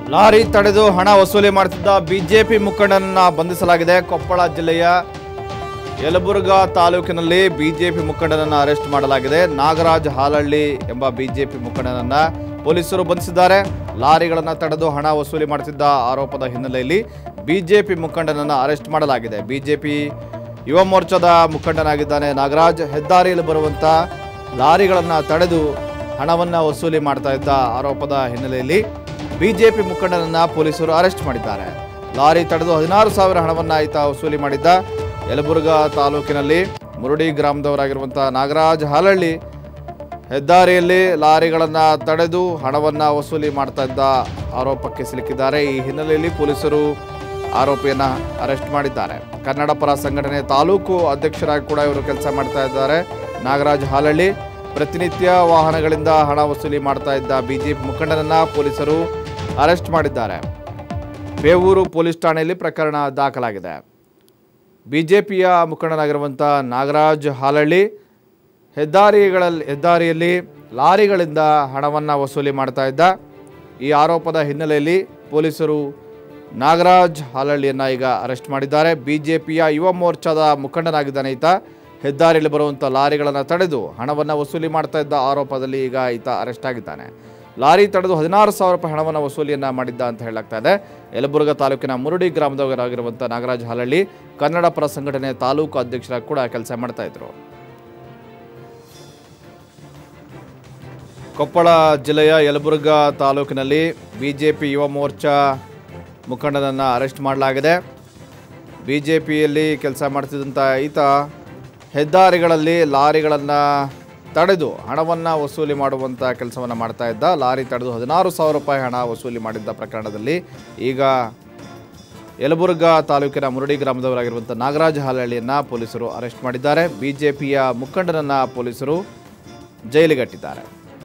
lorry ತಡೆದು ಹಣ ವಸೂಲಿ ಮಾಡುತ್ತಿದ್ದ ಬಿಜೆಪಿ ಮುಖಂಡನನ್ನ ಬಂಧಿಸಲಾಗಿದೆ ಕೊಪ್ಪಳ ಜಿಲ್ಲೆಯ ಯಲಬುರ್ಗಾ ತಾಲೂಕಿನಲ್ಲಿ ಬಿಜೆಪಿ ಮುಖಂಡನನ್ನ ಅರೆಸ್ಟ್ ಮಾಡಲಾಗಿದೆ ನಾಗರಾಜ್ ಹಾಲಹಳ್ಳಿ ಎಂಬ ಬಿಜೆಪಿ ಮುಖಂಡನನ್ನ ಪೊಲೀಸರು ಬಂಧಿಸಿದ್ದಾರೆ ಲಾರಿಗಳನ್ನ ತಡೆದು ಹಣ ವಸೂಲಿ ಮಾಡುತ್ತಿದ್ದ ಆರೋಪದ ಹಿನ್ನೆಲೆಯಲ್ಲಿ ಬಿಜೆಪಿ ಮುಖಂಡನನ್ನ ಅರೆಸ್ಟ್ ಮಾಡಲಾಗಿದೆ ಬಿಜೆಪಿ ಯುವ ಮೋರ್ಚಾದ ಮುಖಂಡನಾಗಿದ್ದಾನೆ ನಾಗರಾಜ್ ಹೆದ್ದಾರಿಯಲ್ಲಿ ಬರುವಂತ ಲಾರಿಗಳನ್ನ ತಡೆದು ಹಣವನ್ನ ವಸೂಲಿ ಮಾಡ್ತಾ ಇದ್ದ ಆರೋಪದ ಹಿನ್ನೆಲೆಯಲ್ಲಿ ಬಿಜೆಪಿ ಮುಖಂಡನನ್ನ ಪೊಲೀಸರು ಅರೆಸ್ಟ್ ಮಾಡಿದ್ದಾರೆ ಲಾರಿ ತಡೆದು ಹದಿನಾರು ಸಾವಿರ ಹಣವನ್ನ ಈತ ವಸೂಲಿ ಮಾಡಿದ್ದ ಯಲಬುರ್ಗಾ ತಾಲೂಕಿನಲ್ಲಿ ಮುರುಡಿ ಗ್ರಾಮದವರಾಗಿರುವಂಥ ನಾಗರಾಜ್ ಹಾಲಹಳ್ಳಿ ಹೆದ್ದಾರಿಯಲ್ಲಿ ಲಾರಿಗಳನ್ನ ತಡೆದು ಹಣವನ್ನ ವಸೂಲಿ ಮಾಡ್ತಾ ಇದ್ದ ಆರೋಪಕ್ಕೆ ಸಿಲುಕಿದ್ದಾರೆ ಈ ಹಿನ್ನೆಲೆಯಲ್ಲಿ ಪೊಲೀಸರು ಆರೋಪಿಯನ್ನ ಅರೆಸ್ಟ್ ಮಾಡಿದ್ದಾರೆ ಕನ್ನಡ ಪರ ಸಂಘಟನೆ ತಾಲೂಕು ಅಧ್ಯಕ್ಷರಾಗಿ ಕೂಡ ಇವರು ಕೆಲಸ ಮಾಡ್ತಾ ಇದ್ದಾರೆ ನಾಗರಾಜ್ ಹಾಲಹಳ್ಳಿ ಪ್ರತಿನಿತ್ಯ ವಾಹನಗಳಿಂದ ಹಣ ವಸೂಲಿ ಮಾಡ್ತಾ ಇದ್ದ ಬಿಜೆಪಿ ಮುಖಂಡನನ್ನ ಪೊಲೀಸರು ಅರೆಸ್ಟ್ ಮಾಡಿದ್ದಾರೆ ಬೇವೂರು ಪೊಲೀಸ್ ಠಾಣೆಯಲ್ಲಿ ಪ್ರಕರಣ ದಾಖಲಾಗಿದೆ ಬಿಜೆಪಿಯ ಮುಖಂಡನಾಗಿರುವಂಥ ನಾಗರಾಜ್ ಹಾಲಹಳ್ಳಿ ಹೆದ್ದಾರಿಗಳಲ್ಲಿ ಹೆದ್ದಾರಿಯಲ್ಲಿ ಲಾರಿಗಳಿಂದ ಹಣವನ್ನು ವಸೂಲಿ ಮಾಡ್ತಾ ಇದ್ದ ಈ ಆರೋಪದ ಹಿನ್ನೆಲೆಯಲ್ಲಿ ಪೊಲೀಸರು ನಾಗರಾಜ್ ಹಾಲಹಳ್ಳಿಯನ್ನು ಈಗ ಅರೆಸ್ಟ್ ಮಾಡಿದ್ದಾರೆ ಬಿಜೆಪಿಯ ಯುವ ಮೋರ್ಚಾದ ಮುಖಂಡನಾಗಿದ್ದಾನೆ ಈತ ಹೆದ್ದಾರಿಯಲ್ಲಿ ಬರುವಂಥ ಲಾರಿಗಳನ್ನು ತಡೆದು ಹಣವನ್ನು ವಸೂಲಿ ಮಾಡ್ತಾ ಇದ್ದ ಆರೋಪದಲ್ಲಿ ಈಗ ಈತ ಅರೆಸ್ಟ್ ಆಗಿದ್ದಾನೆ ಲಾರಿ ತಡೆದು ಹದಿನಾರು ಸಾವಿರ ರೂಪಾಯಿ ಹಣವನ್ನು ವಸೂಲಿಯನ್ನು ಮಾಡಿದ್ದ ಅಂತ ಹೇಳಲಾಗ್ತಾ ಇದೆ ಯಲಬುರ್ಗಾ ತಾಲೂಕಿನ ಮುರುಡಿ ಗ್ರಾಮದವರಾಗಿರುವಂಥ ನಾಗರಾಜ್ ಹಾಲಹಳ್ಳಿ ಕನ್ನಡ ಪರ ಸಂಘಟನೆ ತಾಲೂಕು ಅಧ್ಯಕ್ಷರಾಗಿ ಕೂಡ ಕೆಲಸ ಮಾಡ್ತಾ ಇದ್ರು ಕೊಪ್ಪಳ ಜಿಲ್ಲೆಯ ಯಲಬುರ್ಗಾ ತಾಲೂಕಿನಲ್ಲಿ ಬಿಜೆಪಿ ಯುವ ಮೋರ್ಚಾ ಮುಖಂಡನನ್ನು ಅರೆಸ್ಟ್ ಮಾಡಲಾಗಿದೆ ಬಿ ಜೆ ಪಿಯಲ್ಲಿ ಕೆಲಸ ಮಾಡ್ತಿದ್ದಂಥ ಈತ ಹೆದ್ದಾರಿಗಳಲ್ಲಿ ಲಾರಿಗಳನ್ನು ತಡೆದು ಹಣವನ್ನು ವಸೂಲಿ ಮಾಡುವಂಥ ಕೆಲಸವನ್ನು ಮಾಡ್ತಾ ಇದ್ದ ಲಾರಿ ತಡೆದು ಹದಿನಾರು ಸಾವಿರ ರೂಪಾಯಿ ಹಣ ವಸೂಲಿ ಮಾಡಿದ್ದ ಪ್ರಕರಣದಲ್ಲಿ ಈಗ ಯಲಬುರ್ಗಾ ತಾಲೂಕಿನ ಮುರುಡಿ ಗ್ರಾಮದವರಾಗಿರುವಂಥ ನಾಗರಾಜ್ ಹಾಲಹಳ್ಳಿಯನ್ನು ಪೊಲೀಸರು ಅರೆಸ್ಟ್ ಮಾಡಿದ್ದಾರೆ ಬಿಜೆಪಿಯ ಮುಖಂಡನನ್ನು ಪೊಲೀಸರು ಜೈಲಿಗಟ್ಟಿದ್ದಾರೆ